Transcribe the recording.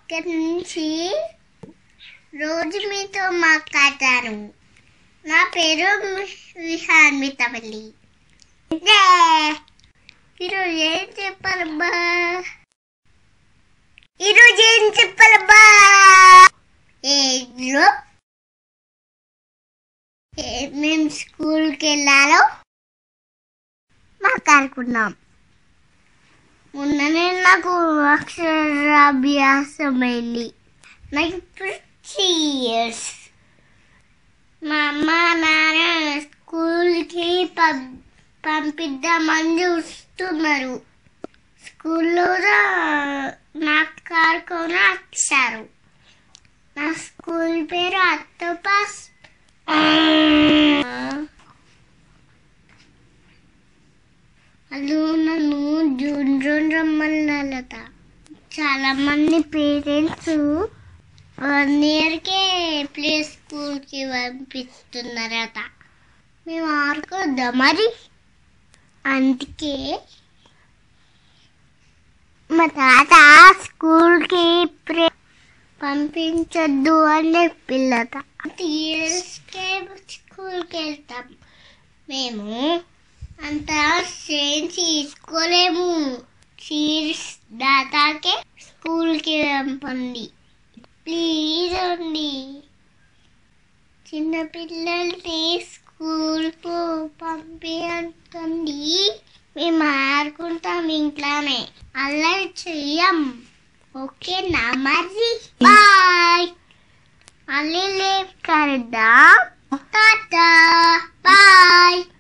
ఇక్కడ నుంచి రోజు మీతో మాట్లాడతాను నా పేరు విహాన్వితవల్లి ఇదే. ఈరోజు ఏం చెప్పాలబ్బా ఈరోజు ఏం చెప్పాలబ్బా ఏలో మేము స్కూల్కి వెళ్ళాలో మాట్లాడుకున్నాం మొన్ననే నాకు అక్షరాభ్యాసం అయింది నాకు ఇప్పుడు త్రీ ఇయర్స్ మా అమ్మ నాన్న స్కూల్కి పం పంపిద్దామని చూస్తున్నారు స్కూల్లో నా కార్కొని వచ్చారు నా స్కూల్ పేరు అత్తోపాస్ వాళ్ళు నన్ను జూన్ జూన్ రమ్మన్నారట చాలా మంది పేరెంట్స్ వన్ ఇయర్కే ప్లే స్కూల్కి పంపిస్తున్నారట మేము ఆడుకోద్దా మరి అందుకే మా తాత స్కూల్కి ప్రే పంపించొద్దు అని చెప్పిల్లట ఇయర్స్కే స్కూల్కి వెళ్తాం మేము అంత సేమ్ తీసుకోలేము సీరియస్ దాటాకే స్కూల్కి పంపండి ప్లీజ్ అండి చిన్నపిల్లల్ని స్కూల్కు పంపించండి మేము ఆడుకుంటాం ఇంట్లోనే అల్లరి చెయ్యం ఓకేనా మరి బాయ్ మళ్ళీ లేపు కడదా టాటా బాయ్